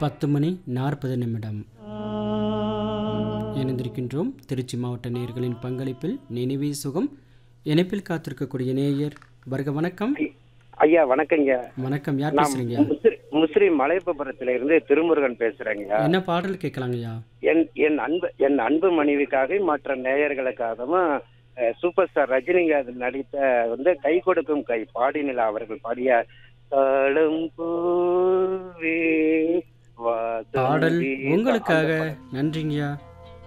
பத்து மணி நாற்பது நிமிடம் இணைந்திருக்கின்றோம் திருச்சி மாவட்ட நேயர்களின் பங்களிப்பில் நினைவே சுகம் இணைப்பில் காத்திருக்கக்கூடிய நேயர் வருக வணக்கம் ஐயா வணக்கங்க வணக்கம் யார் நான் பேசுறீங்க முஸ்ரி- முஸ்லிம் மலையப்பபுரத்துல இருந்து திருமுருகன் பேசுறேங்க என்ன பாடல் கேட்கலாங்கய்யா என் என் அன்பு என் அன்பு மனைவிக்காகவும் மற்ற நேயர்களுக்காகவும் அஹ், சூப்பர் ஸ்டார் ரஜினிகாந்த் நடித்த வந்து கை கொடுக்கும் கை பாடினிலா அவர்கள் பாடிய தாளம் பூவே வா பாடல் தம்பி. உங்களுக்காக அந்த பாடல். நன்றிங்கய்யா